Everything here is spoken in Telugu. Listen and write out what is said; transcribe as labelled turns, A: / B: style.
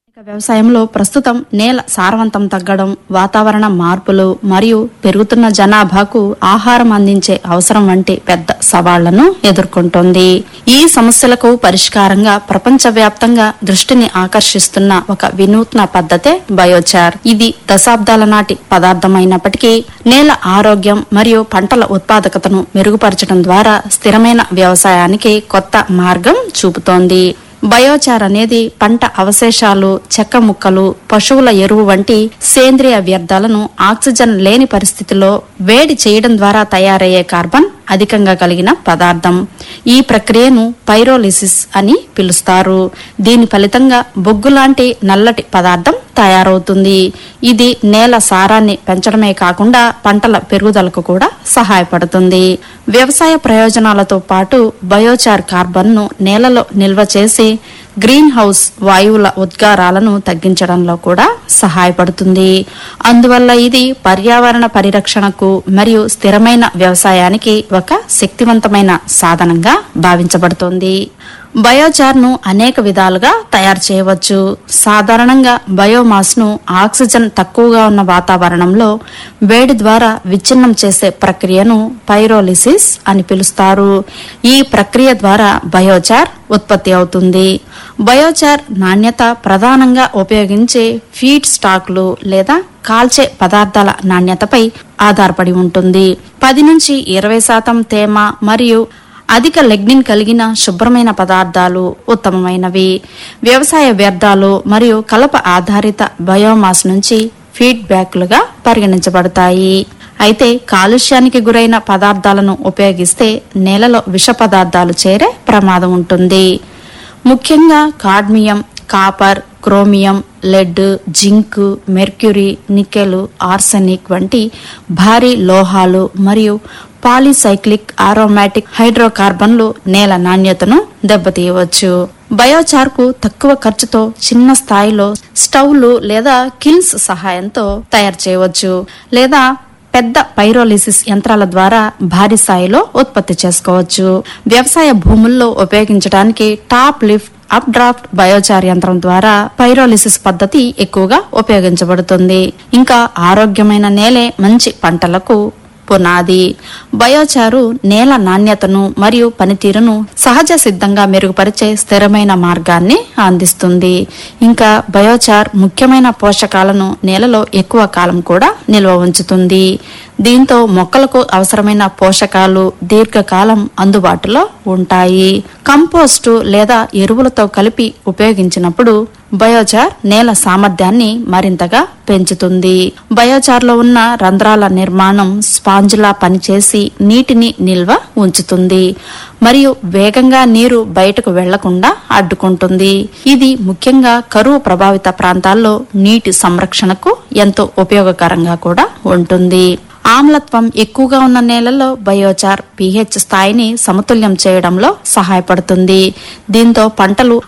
A: ఇక వ్యవసాయంలో ప్రస్తుతం నేల సారవంతం తగ్గడం వాతావరణ మార్పులు మరియు పెరుగుతున్న జనాభాకు ఆహారం అందించే అవసరం వంటి పెద్ద సవాళ్లను ఎదుర్కొంటోంది ఈ సమస్యలకు పరిష్కారంగా ప్రపంచవ్యాప్తంగా దృష్టిని ఆకర్షిస్తున్న ఒక వినూత్న పద్ధతే బయోచార్ ఇది దశాబ్దాల నాటి పదార్థమైనప్పటికీ నేల ఆరోగ్యం మరియు పంటల ఉత్పాదకతను మెరుగుపరచడం ద్వారా స్థిరమైన వ్యవసాయానికి కొత్త మార్గం చూపుతోంది బయోచార్ అనేది పంట అవశేషాలు చెక్క ముక్కలు పశువుల ఎరువు వంటి సేంద్రియ వ్యర్థాలను ఆక్సిజన్ లేని పరిస్థితిలో వేడి చేయడం ద్వారా తయారయ్యే కార్బన్ అధికంగా కలిగిన పదార్థం ఈ ప్రక్రియను పైరోలిసిస్ అని పిలుస్తారు దీని ఫలితంగా బొగ్గు లాంటి నల్లటి పదార్థం తయారవుతుంది ఇది నేల సారాన్ని పెంచడమే కాకుండా పంటల పెరుగుదలకు కూడా సహాయపడుతుంది వ్యవసాయ ప్రయోజనాలతో పాటు బయోచార్ కార్బన్ ను నేలలో నిల్వ చేసి గ్రీన్ హౌస్ వాయువుల ఉద్గారాలను తగ్గించడంలో కూడా సహాయపడుతుంది అందువల్ల ఇది పర్యావరణ పరిరక్షణకు మరియు స్థిరమైన వ్యవసాయానికి ఒక శక్తివంతమైన సాధనంగా భావించబడుతోంది బయోచార్ ను అనేక విధాలుగా తయారు చేయవచ్చు సాధారణంగా బయోమాస్ ను ఆక్సిజన్ తక్కువగా ఉన్న వాతావరణంలో వేడి ద్వారా విచ్ఛిన్నం చేసే ప్రక్రియను పైరోలిసిస్ అని పిలుస్తారు ఈ ప్రక్రియ ద్వారా బయోచార్ ఉత్పత్తి అవుతుంది బయోచార్ నాణ్యత ప్రధానంగా ఉపయోగించే ఫీడ్ స్టాక్లు లేదా కాల్చే పదార్థాల నాణ్యతపై ఆధారపడి ఉంటుంది పది నుంచి ఇరవై శాతం తేమ మరియు అధిక లెగ్నిన్ కలిగిన శుభ్రమైన పదార్థాలు ఉత్తమమైనవి వ్యవసాయ వ్యర్థాలు మరియు కలప ఆధారిత బయోమాస్ నుంచి ఫీడ్బ్యాక్లుగా పరిగణించబడతాయి అయితే కాలుష్యానికి గురైన పదార్థాలను ఉపయోగిస్తే నేలలో విష పదార్థాలు చేరే ప్రమాదం ఉంటుంది ముఖ్యంగా cadmium copper chromium lead zinc mercury nickel arsenic వంటి భారీ లోహాలు మరియు పాలీసైక్లిక్ ఆరోమాటిక్ హైడ్రోకార్బన్లు నేల నాణ్యతను దెబ్బతీయవచ్చు బయోచార్ కు తక్కువ ఖర్చుతో చిన్న స్థాయిలో స్టవ్లు లేదా కిల్స్ సహాయంతో తయారు చేయవచ్చు లేదా పెద్ద పైరోలిసిస్ యంత్రాల ద్వారా భారీ స్థాయిలో ఉత్పత్తి చేసుకోవచ్చు వ్యవసాయ భూముల్లో ఉపయోగించడానికి top lift up draft biochar యంత్రం ద్వారా పైరోలిసిస్ పద్ధతి ఎక్కువగా ఉపయోగించబడుతుంది ఇంకా ఆరోగ్యమైన నేలే మంచి పంటలకు పునాది బయోచారు నేల నాణ్యతను మరియు పనితీరును సహజ సిద్ధంగా మెరుగుపరిచే స్థిరమైన మార్గాన్ని అందిస్తుంది ఇంకా బయోచార్ ముఖ్యమైన పోషకాలను నేలలో ఎక్కువ కాలం కూడా నిల్వ ఉంచుతుంది దీంతో మొక్కలకు అవసరమైన పోషకాలు దీర్ఘకాలం అందుబాటులో ఉంటాయి కంపోస్టు లేదా ఎరువులతో కలిపి ఉపయోగించినప్పుడు బయోచార్ నేల సామర్థ్యాన్ని మరింతగా పెంచుతుంది బయోచార్లో ఉన్న రంధ్రాల నిర్మాణం స్పాంజులా పనిచేసి నీటిని నిల్వ ఉంచుతుంది మరియు వేగంగా నీరు బయటకు వెళ్లకుండా అడ్డుకుంటుంది ఇది ముఖ్యంగా కరువు ప్రభావిత ప్రాంతాల్లో నీటి సంరక్షణకు ఎంతో ఉపయోగకరంగా కూడా ఉంటుంది ఆమ్లత్వం ఎక్కువగా ఉన్న నేలల్లో బయోచార్ పీహెచ్ స్థాయిని సమతుల్యం చేయడంలో సహాయపడుతుంది దీంతో పంటలు